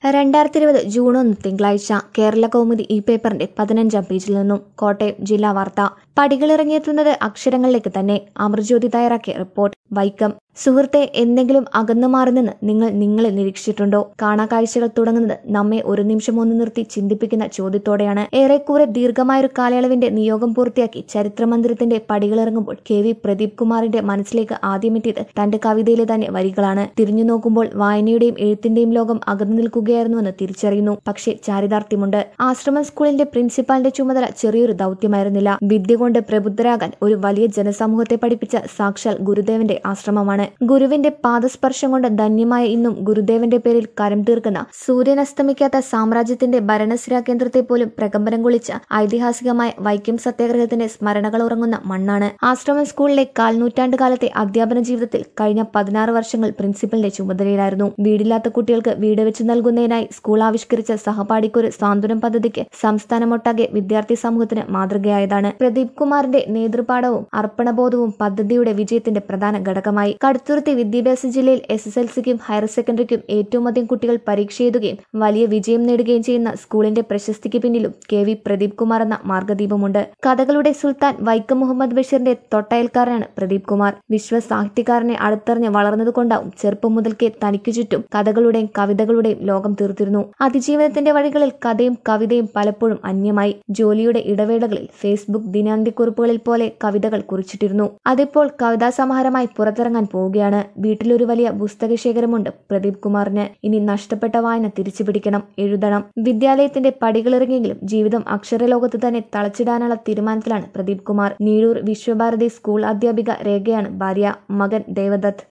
രണ്ടായിരത്തി ഇരുപത് ജൂൺ ഒന്ന് തിങ്കളാഴ്ച കേരള കൗമുദി ഈ പേപ്പറിന്റെ പതിനഞ്ചാം പേജിൽ നിന്നും കോട്ടയം ജില്ലാ വാർത്ത പടികളിറങ്ങിയെത്തുന്നത് അക്ഷരങ്ങളിലേക്ക് തന്നെ അമർജ്യോതി തയ്യാറാക്കിയ റിപ്പോർട്ട് വൈക്കം സുഹൃത്തെ എന്തെങ്കിലും അകന്നു മാറി നിന്ന് നിങ്ങൾ നിങ്ങളെ നിരീക്ഷിച്ചിട്ടുണ്ടോ കാണാ കാഴ്ചകൾ തുടങ്ങുന്നത് നമ്മെ ഒരു നിമിഷം ഒന്ന് നിർത്തി ചിന്തിപ്പിക്കുന്ന ചോദ്യത്തോടെയാണ് ഏറെക്കുറെ ദീർഘമായൊരു കാലയളവിന്റെ നിയോഗം പൂർത്തിയാക്കി ചരിത്രമന്ദിരത്തിന്റെ പടികളിറങ്ങുമ്പോൾ കെ വി പ്രദീപ് കുമാറിന്റെ മനസ്സിലേക്ക് ആദ്യമെത്തിയത് തന്റെ കവിതയിലെ തന്നെ വരികളാണ് തിരിഞ്ഞു നോക്കുമ്പോൾ വായനയുടെയും എഴുത്തിന്റെയും ലോകം അകന്നു നിൽക്കുകയായിരുന്നുവെന്ന് തിരിച്ചറിയുന്നു പക്ഷേ ചാരിതാർത്ഥ്യമുണ്ട് ആശ്രമം സ്കൂളിന്റെ പ്രിൻസിപ്പാളിന്റെ ചുമതല ചെറിയൊരു ദൗത്യമായിരുന്നില്ല വിദ്യ കൊണ്ട് പ്രബുദ്ധരാകാൻ ഒരു വലിയ ജനസമൂഹത്തെ പഠിപ്പിച്ച സാക്ഷാൽ ഗുരുദേവന്റെ ആശ്രമമാണ് ഗുരുവിന്റെ പാദസ്പർശം കൊണ്ട് ധന്യമായ ഇന്നും ഗുരുദേവന്റെ പേരിൽ കരം തീർക്കുന്ന സൂര്യനസ്തമിക്കാത്ത സാമ്രാജ്യത്തിന്റെ ഭരണസിരാ കേന്ദ്രത്തെ പോലും പ്രകമ്പനം കൊള്ളിച്ച ഐതിഹാസികമായ വൈക്കം സത്യാഗ്രഹത്തിന്റെ സ്മരണകൾ ഉറങ്ങുന്ന മണ്ണാണ് ആശ്രമം സ്കൂളിലെ കാൽനൂറ്റാണ്ട് കാലത്തെ അധ്യാപന ജീവിതത്തിൽ കഴിഞ്ഞ പതിനാറ് വർഷങ്ങൾ പ്രിൻസിപ്പലിന്റെ ചുമതലയിലായിരുന്നു വീടില്ലാത്ത കുട്ടികൾക്ക് വീട് വെച്ച് നൽകുന്നതിനായി സ്കൂൾ ആവിഷ്കരിച്ച സഹപാഠിക്കൊരു സാന്ത്വനം പദ്ധതിക്ക് സംസ്ഥാനമൊട്ടാകെ വിദ്യാർത്ഥി സമൂഹത്തിന് മാതൃകയായതാണ് പ്രദീപ് കുമാറിന്റെ നേതൃപാഠവും അർപ്പണബോധവും പദ്ധതിയുടെ വിജയത്തിന്റെ പ്രധാന ഘടകമായി കടുത്തുരുത്തി വിദ്യാഭ്യാസ ജില്ലയിൽ എസ് എസ് എൽ സിക്കും ഹയർ സെക്കൻഡറിക്കും ഏറ്റവും അധികം കുട്ടികൾ പരീക്ഷ എഴുതുകയും വലിയ വിജയം നേടുകയും ചെയ്യുന്ന സ്കൂളിന്റെ പ്രശസ്തിക്ക് പിന്നിലും കെ വി പ്രദീപ് കുമാർ എന്ന മാർഗദീപമുണ്ട് കഥകളുടെ സുൽത്താൻ വൈക്കം മുഹമ്മദ് ബഷീറിന്റെ തൊട്ടയൽക്കാരനാണ് പ്രദീപ് കുമാർ വിശ്വ സാഹിത്യകാരനെ അടുത്തറിഞ്ഞ് വളർന്നതുകൊണ്ടാവും ചെറുപ്പം മുതൽക്കേ തനിക്കു ചുറ്റും കഥകളുടെയും കവിതകളുടെയും ലോകം തീർത്തിരുന്നു അതിജീവനത്തിന്റെ വഴികളിൽ കഥയും കവിതയും പലപ്പോഴും അന്യമായി ജോലിയുടെ ഇടവേളകളിൽ ഫേസ്ബുക്ക് ദിനാന്ത്യക്കുറിപ്പുകളിൽ പോലെ കവിതകൾ കുറിച്ചിട്ടിരുന്നു അതിപ്പോൾ കവിതാ സമാഹാരമായി പുറത്തിറങ്ങാൻ പോവുകയാണ് വീട്ടിലൊരു വലിയ പുസ്തകശേഖരമുണ്ട് പ്രദീപ് കുമാറിന് ഇനി നഷ്ടപ്പെട്ട വായന തിരിച്ചു പിടിക്കണം എഴുതണം വിദ്യാലയത്തിന്റെ പടികളിറങ്ങിയെങ്കിലും ജീവിതം അക്ഷരലോകത്ത് തന്നെ തളച്ചിടാനുള്ള തീരുമാനത്തിലാണ് പ്രദീപ് കുമാർ നീഴൂർ വിശ്വഭാരതി സ്കൂൾ അധ്യാപിക രേഖയാണ് ഭാര്യ മകൻ ദേവദത്ത്